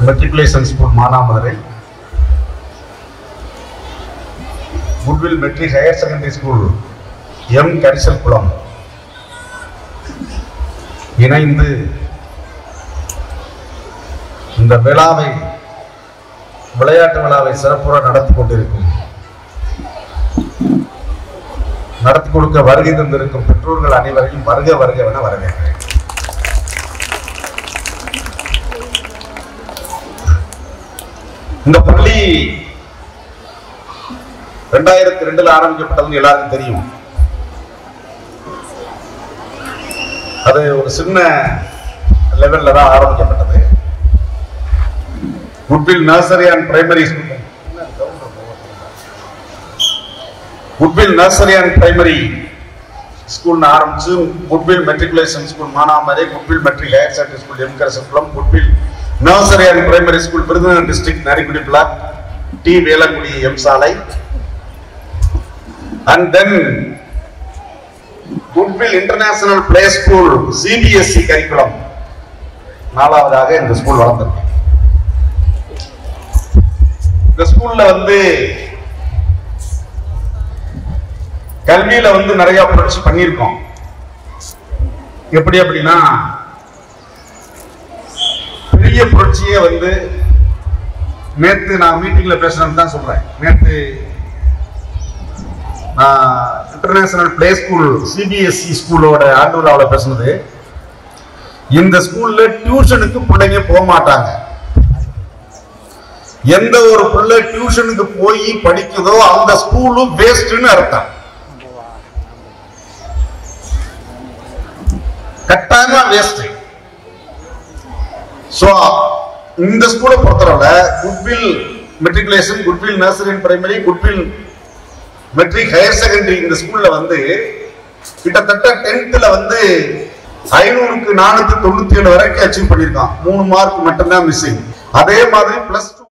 matriculation school Manamadurai goodwill matric higher secondary school M Karisalkulam இணைந்து இந்த விழாவை விளையாட்டு விழாவை சிறப்புற நடத்தி கொண்டிருக்கும் நடத்தி கொடுக்க வருகை தந்திருக்கும் பெற்றோர்கள் அனைவரையும் வருக வருக என வரவேற்கிறேன் இந்த பள்ளி ரெண்டாயிரத்தி ரெண்டுல ஆரம்பிக்கப்பட்டதுன்னு எல்லாருக்கும் தெரியும் அது ஒரு சின்ன லெவல்ல தான் ஆரம்பிக்கப்பட்டது goodwill nursery and primary school goodwill nursery and primary ஸ்கூல்னு ஆரம்பிச்சு goodwill matriculation school Manamadurai goodwill matric higher secondary school M Karisalkulam goodwill nursery and primary school Virudhunagar district Narikudi block T Velangudi M சாலை and then goodwill international play school CBSE curriculum நாலாவதாக இந்த school வளர்ந்திருக்கு இந்த ஸ்கூல்ல வந்து கல்வியில வந்து நிறைய புரட்சி பண்ணியிருக்கோம் எப்படி அப்படின்னா பெரிய புரட்சியே வந்து நேத்து நான் மீட்டிங்ல பேசுறேன்னு தான் சொல்றேன் நேத்து இன்டர்நேஷனல் பிளே ஸ்கூல் சிபிஎஸ்இ ஸ்கூலோட ஆண்டு விழாவில் பேசுனது இந்த ஸ்கூல்ல டியூஷனுக்கு பிள்ளைங்க போக மாட்டாங்க எந்த ஒரு பிள்ளை டியூஷனுக்கு போய் படிக்குதோ அந்த ஸ்கூலும் வேஸ்ட்னு அர்த்தம் கட்டாயமா வேஸ்ட் சோ இந்த ஸ்கூலை பொறுத்தவரை goodwill matriculation goodwill nursery and primary goodwill matric higher secondary இந்த ஸ்கூல்ல வந்து கிட்டத்தட்ட டென்த்ல வந்து ஐநூறுக்கு நானூத்தி தொண்ணூத்தி ஏழு வரைக்கும் அச்சீவ் பண்ணியிருக்கான் மூணு மார்க் மட்டும்தான் மிஸ்ஸிங் அதே மாதிரி பிளஸ் டூ